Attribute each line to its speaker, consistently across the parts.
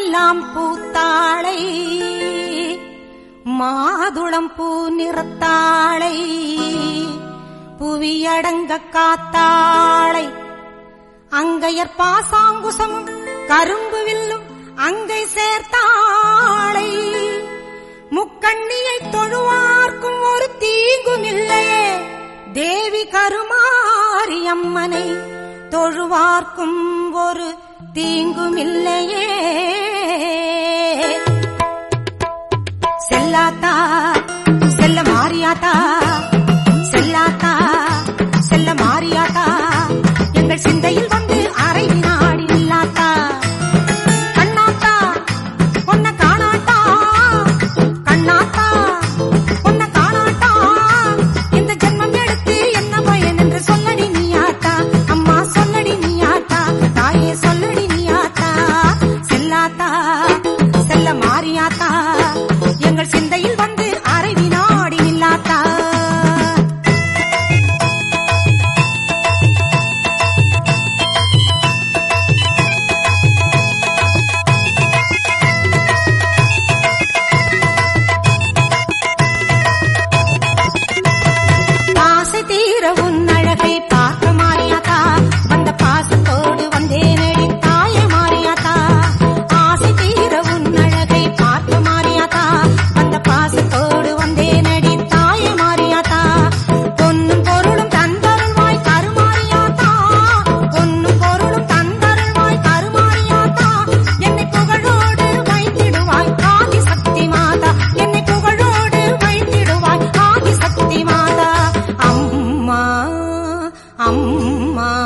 Speaker 1: பூவெல்லாம் பூத்தாளை மாதுளம் பூ நிறத்தாளை புவியடங்க காத்தாளை அங்கையர் பாசாங்குசமும் கரும்பு வில்லும் அங்கை சேர்த்தாளை முக்கண்ணியை தொழுவார்க்கும் ஒரு தீங்கும் இல்லையே தேவி கருமாரியம்மனை தொழுவார்க்கும் ஒரு தீங்கும் இல்லையே செல்லாத்தா செல்ல மாறியாத்தா செல்லாத்தா செல்ல மாறியாத்தா எங்கள் சிந்தையில் வந்து அரை வினாடி இல்லாத்தா கண்ணாத்தா பொன்ன காணாட்டா கண்ணாத்தா பொன்ன காணாட்டா இந்த ஜென்மம் எடுத்து என்ன பயன் என்று சொல்லடி நீயாத்தா அம்மா சொல்லடி நீயாத்தா தாயே சொல்லடி நீயாத்தா செல்லாத்தா செல்ல மாறியாத்தா எங்கள் சிந்தையில் வந்து அரை வினாடி நில்லாத்தா ஆசை தீர உன் அழகை பார்க்க மாறியாத்தா வந்த பாசத்தோடு வந்தேனடி தாய மாறியாத்தா ஆசை தீர உன் அழகை பார்க்க மாறியாத்தா வந்த பாசத்தோடு வந்தேனடி தாய மாறியாத்தா பொன்னும் பொருளும் தந்தருள்வாய் கருமாறியாத்தா பொன்னும் பொருளும் தந்தருள்வாய் கருமாறியாத்தா என்னை புகழோடு வைத்திடுவாய் ஆதி சக்தி மாதா என்னை புகழோடு வைத்திடுவாய் ஆதி சக்தி மாதா அம்மா அம்மா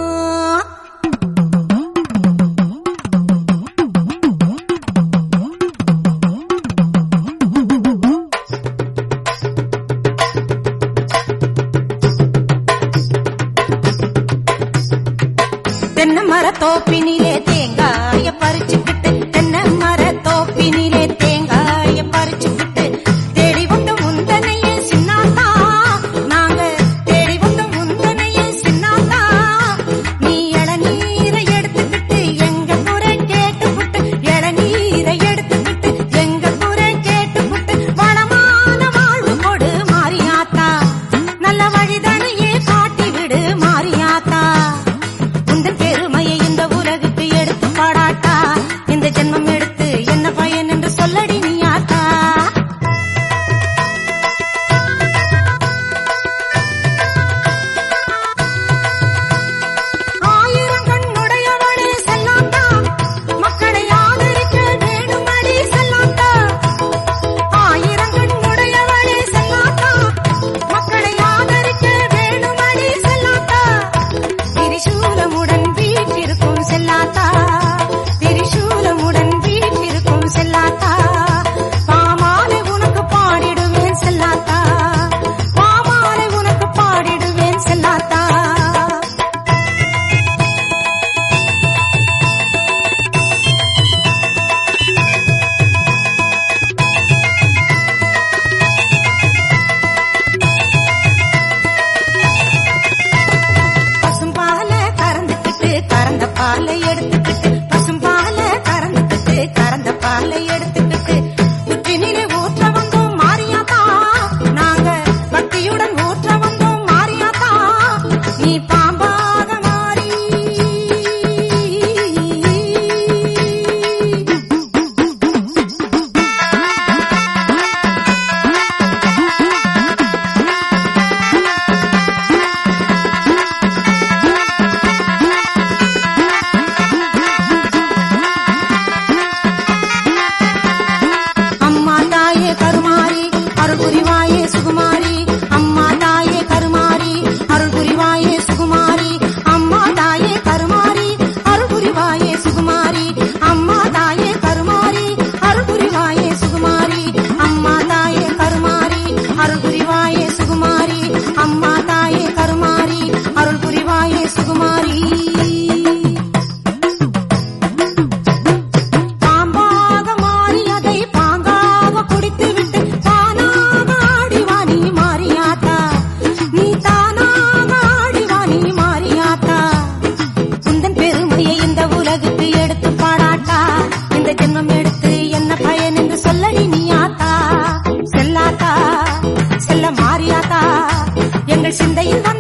Speaker 1: தென்னை மர தோப்பினிலே தேங்காய பறிச்சுக்கிட்டு தென்னை மர தோப்பினிலே தேங்காய பறிச்சுக்கிட்டு தேடி வந்த முந்தனையே சின்னாத்தா நாங்க தேடி வந்த முந்தனையே சின்னாத்தா நீ இளநீரை எடுத்துக்கிட்டு எங்க குறை கேட்டுக்கிட்டு இளநீரை எடுத்துக்கிட்டு எங்க குறை கேட்டுக்கிட்டு வளமான வாழ்வு கொடு மாறியாத்தா நல்ல வழிதனையே காட்டி விடு மாறியாத்தா உந்தன் பெருமையை இந்த உலகுக்கு எடுத்து பாடாட்டா இந்த ஜென்மம் எடுத்து என்ன பயன் என்று சொல்லடி நீயாத்தா ஆயிரம் கண்ணுடையவளே செல்லாத்தா மக்களை ஆதரிக்க வேண்டும்படி செல்லாத்தா ஆயிரம் கண்ணுடையவளே செல்லாத்தா மக்களை ஆதரிக்க வேண்டும்படி செல்லாத்தா திரிசூலமுடன் வீட்டிற்கும் செல்லாத்தா திரிசூலமுடன் வீட்டிற்கும் செல்லாத்தா பாமாலை உனக்கு பாடிடுவேன் செல்லாத்தா பாமாலை உனக்கு பாடிடுவேன் செல்லாத்தா பசும்பால கறந்துக்கிட்டு கறந்த பாலை எடுத்துக்கிட்டு பசும்பால கறந்துக்கிட்டு கறந்த பாலை எடுத்துக்கிட்டு உச்சினிலே ஊற்ற வந்தோம் மாரியாத்தா நாங்க பக்தியுடன் ஊற்ற வந்தோம் மாரியாத்தா நீ பாம்பாக மாறி அம்மா தாயே கருமாரி அருள் புரிவாயே சுகுமாரி அம்மா தாயே கருமாரி அருள் புரிவாயே சுகுமாரி செல்ல மாறியாத்தா எங்கள் சிந்தையில்